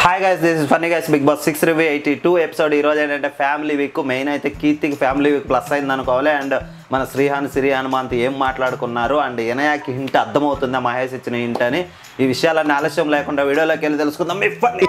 hi guys this is funny guys Bigg Boss six review eighty two episode ఈ రోజు ఏంటంటే family week main అయితే కీర్తికి family week plus అయింది అనుకోవాలి and మన శ్రీహాన్ సిరి హనుమంత్ ఏం మాట్లాడుకున్నారు అండ్ ఇనయాకి హింట్ అర్థమవుతుందా మహేష్ ఇచ్చిన హింట్ అని ఈ విషయాలన్నీ ఆలస్యం లేకుండా వీడియోలోకి వెళ్ళి తెలుసుకుందాం మీ ఫన్నీ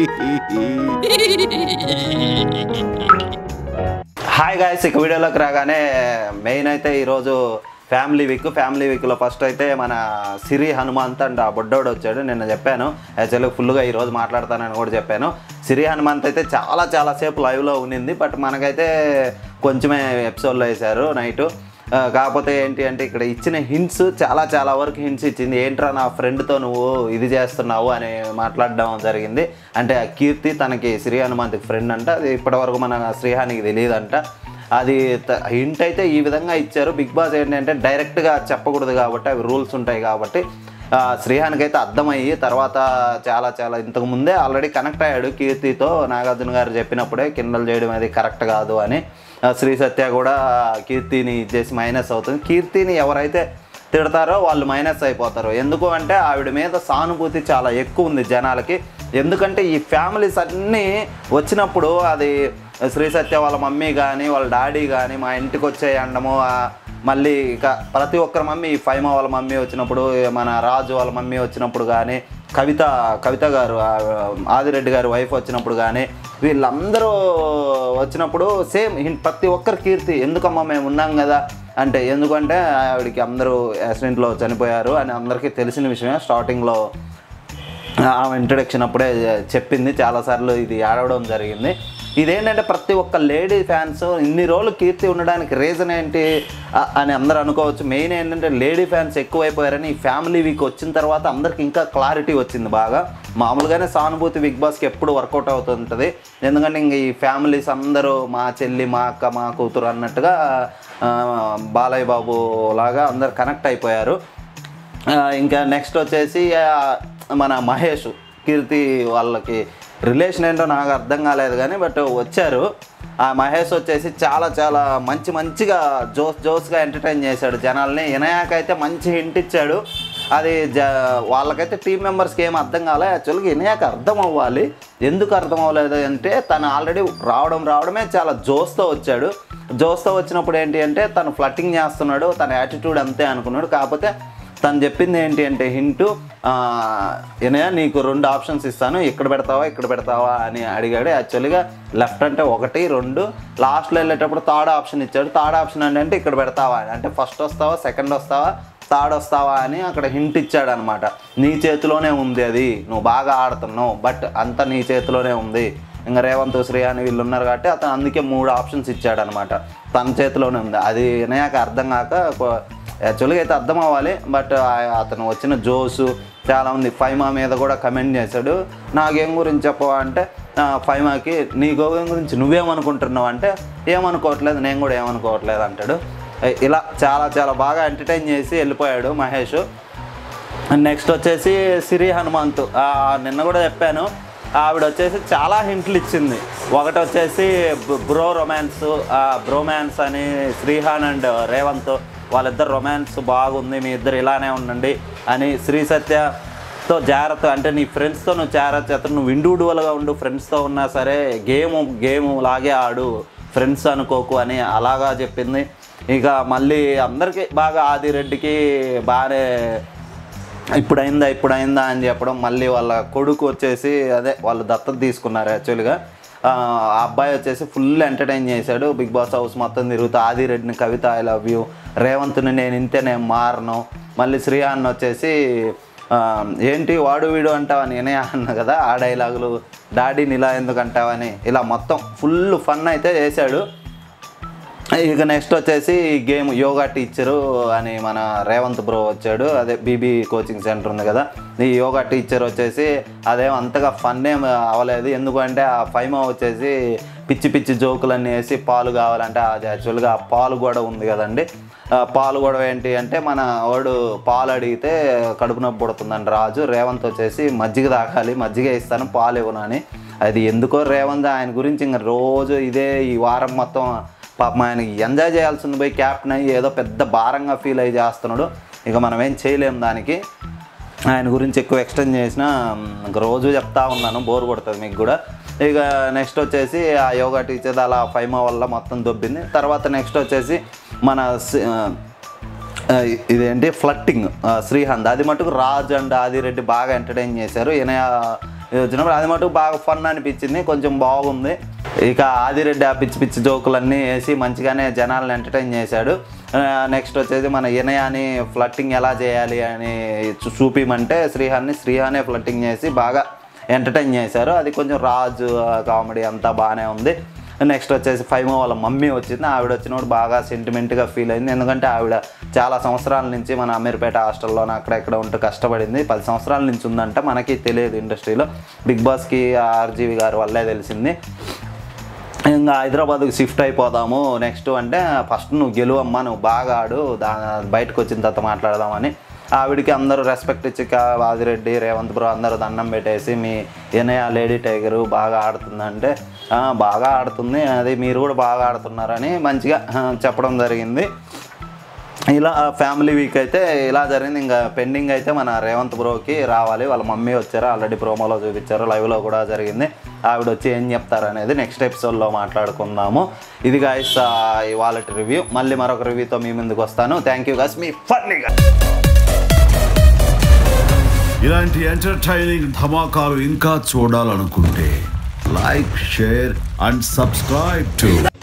హాయ్ గాయస్ ఇక వీడియోలోకి రాగానే మెయిన్ అయితే ఈరోజు ఫ్యామిలీ వీక్ ఫ్యామిలీ వీక్లో ఫస్ట్ అయితే మన సిరి హనుమంత్ అండ్ ఆ బొడ్డోడు వచ్చాడు నిన్న చెప్పాను యాక్చువల్గా ఫుల్గా ఈరోజు మాట్లాడతానని కూడా చెప్పాను సిరి హనుమంత్ అయితే చాలా చాలా సేపు లైవ్లో ఉన్నింది బట్ మనకైతే కొంచెమే ఎపిసోడ్లో వేశారు నైటు ఆ, కాకపోతే ఏంటి అంటే ఇక్కడ ఇచ్చిన హింట్స్ చాలా చాలా వరకు హింట్స్ ఇచ్చింది ఏంట్రా నా ఫ్రెండ్తో నువ్వు ఇది చేస్తున్నావు అని మాట్లాడడం జరిగింది అంటే ఆ కీర్తి తనకి శ్రీ హనుమంత్కి ఫ్రెండ్ అంట అది ఇప్పటివరకు మన శ్రీహానికి తెలియదంట అది హింట్ అయితే ఈ విధంగా ఇచ్చారు బిగ్ బాస్ ఏంటంటే డైరెక్ట్గా చెప్పకూడదు కాబట్టి అవి రూల్స్ ఉంటాయి కాబట్టి ఆ, శ్రీహాన్కి అయితే అర్థమయ్యి తర్వాత చాలా చాలా ఇంతకు ముందే ఆల్రెడీ కనెక్ట్ అయ్యాడు కీర్తితో నాగార్జున గారు చెప్పినప్పుడే కిండల్ చేయడం అది కరెక్ట్ కాదు అని ఆ, శ్రీ సత్య కూడా కీర్తిని చేసి మైనస్ అవుతుంది కీర్తిని ఎవరైతే తిడతారో వాళ్ళు మైనస్ అయిపోతారు ఎందుకు అంటే ఆవిడ మీద సానుభూతి చాలా ఎక్కువ ఉంది జనాలకి ఎందుకంటే ఈ ఫ్యామిలీస్ అన్నీ వచ్చినప్పుడు అది శ్రీ సత్య వాళ్ళ మమ్మీ కానీ వాళ్ళ డాడీ కానీ మా ఇంటికి వచ్చే అండము ఆ, మళ్ళీ ఇక ప్రతి ఒక్కరి మమ్మీ ఈ ఫైమా వాళ్ళ మమ్మీ వచ్చినప్పుడు మన రాజు వాళ్ళ మమ్మీ వచ్చినప్పుడు కానీ కవిత కవిత గారు ఆ, ఆదిరెడ్డి గారి వైఫ్ వచ్చినప్పుడు కానీ వీళ్ళందరూ వచ్చినప్పుడు సేమ్ ప్రతి ఒక్కరి కీర్తి ఎందుకమ్మా మేము ఉన్నాం కదా అంటే ఎందుకంటే ఆవిడకి అందరూ యాక్సిడెంట్లో చనిపోయారు అని అందరికీ తెలిసిన విషయమే స్టార్టింగ్లో ఆమె ఇంట్రడక్షన్ అప్పుడే చెప్పింది చాలాసార్లు ఇది ఆడవడం జరిగింది ఇదేంటంటే ప్రతి ఒక్క లేడీ ఫ్యాన్స్ ఇన్ని రోజులు కీర్తి ఉండడానికి రీజన్ ఏంటి ఆ- అని అందరూ అనుకోవచ్చు మెయిన్ ఏంటంటే లేడీ ఫ్యాన్స్ ఎక్కువైపోయారని ఈ ఫ్యామిలీ వీక్ వచ్చిన తర్వాత అందరికి ఇంకా క్లారిటీ వచ్చింది బాగా మామూలుగానే సానుభూతి బిగ్ బాస్కి ఎప్పుడు వర్కౌట్ అవుతుంటుంది ఎందుకంటే ఇంక ఈ ఫ్యామిలీస్ అందరూ మా చెల్లి మా అక్క మా కూతురు అన్నట్టుగా ఆ, బాలయ్య బాబు లాగా అందరు కనెక్ట్ అయిపోయారు ఆ, ఇంకా నెక్స్ట్ వచ్చేసి ఆ, మన మహేష్ కీర్తి వాళ్ళకి రిలేషన్ ఏంటో నాకు అర్థం కాలేదు కానీ బట్ వచ్చారు ఆ మహేష్ వచ్చేసి చాలా చాలా మంచి మంచిగా జోస్ జోస్గా ఎంటర్టైన్ చేశాడు జనాల్ని ఇనయాకైతే మంచి హింట్ ఇచ్చాడు అది జ వాళ్ళకైతే టీం మెంబర్స్కి ఏం అర్థం కాలే యాక్చువల్గా ఇనయాక అర్థం అవ్వాలి ఎందుకు అర్థం అవ్వలేదు అంటే తను ఆల్రెడీ రావడం రావడమే చాలా జోస్తో వచ్చాడు జోస్తో వచ్చినప్పుడు ఏంటి అంటే తను ఫ్లట్టింగ్ చేస్తున్నాడు తన యాటిట్యూడ్ అంతే అనుకున్నాడు కాకపోతే తను చెప్పింది ఏంటి అంటే హింటు ఇనయా నీకు రెండు ఆప్షన్స్ ఇస్తాను ఇక్కడ పెడతావా ఇక్కడ పెడతావా అని అడిగాడు యాక్చువల్గా లెఫ్ట్ అంటే ఒకటి రెండు లాస్ట్లో వెళ్ళేటప్పుడు థర్డ్ ఆప్షన్ ఇచ్చాడు థర్డ్ ఆప్షన్ అంటే అంటే ఇక్కడ పెడతావా అని అంటే ఫస్ట్ వస్తావా సెకండ్ వస్తావా థర్డ్ వస్తావా అని అక్కడ హింట్ ఇచ్చాడు అనమాట నీ చేతిలోనే ఉంది అది నువ్వు బాగా ఆడుతున్నావు బట్ అంత నీ చేతిలోనే ఉంది ఇంకా రేవంత్ శ్రీ అని వీళ్ళు ఉన్నారు కాబట్టి అతను అందుకే మూడు ఆప్షన్స్ ఇచ్చాడు అనమాట తన చేతిలోనే ఉంది అది వినయాక అర్థం కాక కొ- యాక్చువల్గా అయితే అర్థం అవ్వాలి బట్ ఆ- అతను వచ్చిన జోసు చాలా ఉంది ఫైమా మీద కూడా కమెంట్ చేశాడు నాకేం గురించి చెప్పవా అంటే "ఆ, ఫైమాకి నీ గోగం గురించి నువ్వేమనుకుంటున్నావు అంటే ఏమనుకోవట్లేదు నేను కూడా ఏమనుకోవట్లేదు అంటాడు ఇలా చాలా చాలా బాగా ఎంటర్టైన్ చేసి వెళ్ళిపోయాడు మహేష్ నెక్స్ట్ వచ్చేసి సిరి హనుమంత్ ఆ, నిన్న కూడా చెప్పాను ఆవిడ వచ్చేసి చాలా హింట్లు ఇచ్చింది ఒకటి వచ్చేసి బ్- బ్రో రొమాన్స్ బ్రోమాన్స్ అని శ్రీహాన్ అండ్ రేవంత్ వాళ్ళిద్దరు రొమాన్స్ బాగుంది మీ ఇద్దరు ఇలానే ఉండండి అని శ్రీ సత్యతో జాగ్రత్త అంటే నీ ఫ్రెండ్స్తో నువ్వు జాగ్రత్త చేత నువ్వు ఇండివిజువల్గా ఉండు ఫ్రెండ్స్తో ఉన్నా సరే గేమ్ గేమ్ లాగే ఆడు ఫ్రెండ్స్ అనుకోకు అని అలాగా చెప్పింది ఇక మళ్ళీ అందరికీ బాగా ఆదిరెడ్డికి బాగానే ఇప్పుడు అయిందా ఇప్పుడు అయిందా అని చెప్పడం మళ్ళీ వాళ్ళ కొడుకు వచ్చేసి అదే వాళ్ళు దత్తత తీసుకున్నారు యాక్చువల్గా ఆ ఆ అబ్బాయి వచ్చేసి ఫుల్ ఎంటర్టైన్ చేశాడు బిగ్ బాస్ హౌస్ మొత్తం తిరుగుతూ ఆదిరెడ్డిని కవిత ఐ లవ్ యూ రేవంత్ని నేను ఇంతే నేను మారను మళ్ళీ శ్రీహాన్ వచ్చేసి ఆ, ఏంటి వాడు వీడు అంటావని నేనే అన్నా కదా ఆ డైలాగులు డాడీని ఇలా ఎందుకు అంటావని ఇలా మొత్తం ఫుల్ ఫన్ అయితే చేశాడు ఇక నెక్స్ట్ వచ్చేసి ఈ గేమ్ యోగా టీచరు అని మన రేవంత్ బ్రో వచ్చాడు అదే బీబీ కోచింగ్ సెంటర్ ఉంది కదా ఈ యోగా టీచర్ వచ్చేసి అదేం అంతగా ఫన్ ఏం అవ్వలేదు ఎందుకంటే ఆ ఫైమా వచ్చేసి పిచ్చి పిచ్చి జోకులన్నీ వేసి పాలు కావాలంటే అది యాక్చువల్గా ఆ పాలు కూడా ఉంది కదండి ఆ పాలు కూడా ఏంటి అంటే మన వాడు పాలు అడిగితే కడుపు నొప్పి పుడుతుందండి రాజు రేవంత్ వచ్చేసి మజ్జిగ తాకాలి మజ్జిగ ఇస్తాను పాలు ఇవ్వను అని అది ఎందుకో రేవంత్ ఆయన గురించి ఇంక రోజు ఇదే ఈ వారం మొత్తం పాపం ఆయనకి ఎంజాయ్ చేయాల్సింది పోయి క్యాప్టెన్ అయ్యి ఏదో పెద్ద భారంగా ఫీల్ అయ్యి చేస్తున్నాడు ఇక మనం ఏం చేయలేం దానికి ఆయన గురించి ఎక్కువ ఎక్స్టెండ్ చేసిన ఇంక రోజు చెప్తా ఉన్నాను బోర్ కొడుతుంది మీకు కూడా ఇక నెక్స్ట్ వచ్చేసి ఆ యోగా టీచర్ అలా ఫైమా వల్ల మొత్తం దొబ్బింది తర్వాత నెక్స్ట్ వచ్చేసి మన సి- ఆ, ఇదేంటి ఫ్లట్టింగ్ శ్రీహంద్ అది మటుకు రాజ్ అండ్ ఆదిరెడ్డి బాగా ఎంటర్టైన్ చేశారు ఈయన ఇది వచ్చినప్పుడు అది మటుకు బాగా ఫన్ అనిపించింది కొంచెం బాగుంది ఇక ఆదిరెడ్డి ఆ పిచ్చి పిచ్చి జోకులన్నీ వేసి మంచిగానే జనాలను ఎంటర్టైన్ చేశాడు నెక్స్ట్ వచ్చేసి మన ఇనయాని ఫ్లట్టింగ్ ఎలా చేయాలి అని చూ- చూపిమంటే శ్రీహాన్ని శ్రీహానే ఫ్లట్టింగ్ చేసి బాగా ఎంటర్టైన్ చేశారు అది కొంచెం రాజు కామెడీ అంతా బాగానే ఉంది నెక్స్ట్ వచ్చేసి ఫైమో వాళ్ళ మమ్మీ వచ్చింది ఆవిడ వచ్చినప్పుడు బాగా సెంటిమెంట్గా ఫీల్ అయింది ఎందుకంటే ఆవిడ చాలా సంవత్సరాల నుంచి మన అమీర్పేట హాస్టల్లోనే అక్కడెక్కడ ఉంటూ కష్టపడింది పది సంవత్సరాల నుంచి ఉందంట మనకి తెలియదు ఇండస్ట్రీలో బిగ్ బాస్కి ఆర్జీవి గారి వల్లే తెలిసింది ఇంకా హైదరాబాద్కి షిఫ్ట్ అయిపోదాము నెక్స్ట్ అంటే ఫస్ట్ నువ్వు గెలువమ్మా నువ్వు బాగా ఆడు దా బయటకు వచ్చిన తర్వాత మాట్లాడదామని ఆవిడకి అందరూ రెస్పెక్ట్ ఇచ్చి కా- వాదిరెడ్డి రేవంత్ బ్రో అందరూ దండం పెట్టేసి మీ ఏనయ్య లేడీ టైగరు బాగా ఆడుతుందంటే "ఆ, బాగా ఆడుతుంది అది మీరు కూడా బాగా ఆడుతున్నారని మంచిగా ఆ, చెప్పడం జరిగింది ఇలా ఫ్యామిలీ వీక్ అయితే ఇలా జరిగింది ఇంకా పెండింగ్ అయితే మన రేవంత్ బ్రోకి రావాలి వాళ్ళ మమ్మీ వచ్చారు ఆల్రెడీ ప్రోమోలో చూపించారు లైవ్లో కూడా జరిగింది ఆవిడ వచ్చి ఏం చెప్తారు అనేది నెక్స్ట్ ఎపిసోడ్లో మాట్లాడుకుందాము ఇది గాయస్ ఇవాళ రివ్యూ మళ్ళీ మరొక రివ్యూతో మీ ముందుకు వస్తాను థ్యాంక్ యూ గాయస్ మీ ఫన్నీగా ఇలాంటి ఎంటర్టైనింగ్ ధమాకాలు ఇంకా చూడాలనుకుంటే like share and subscribe to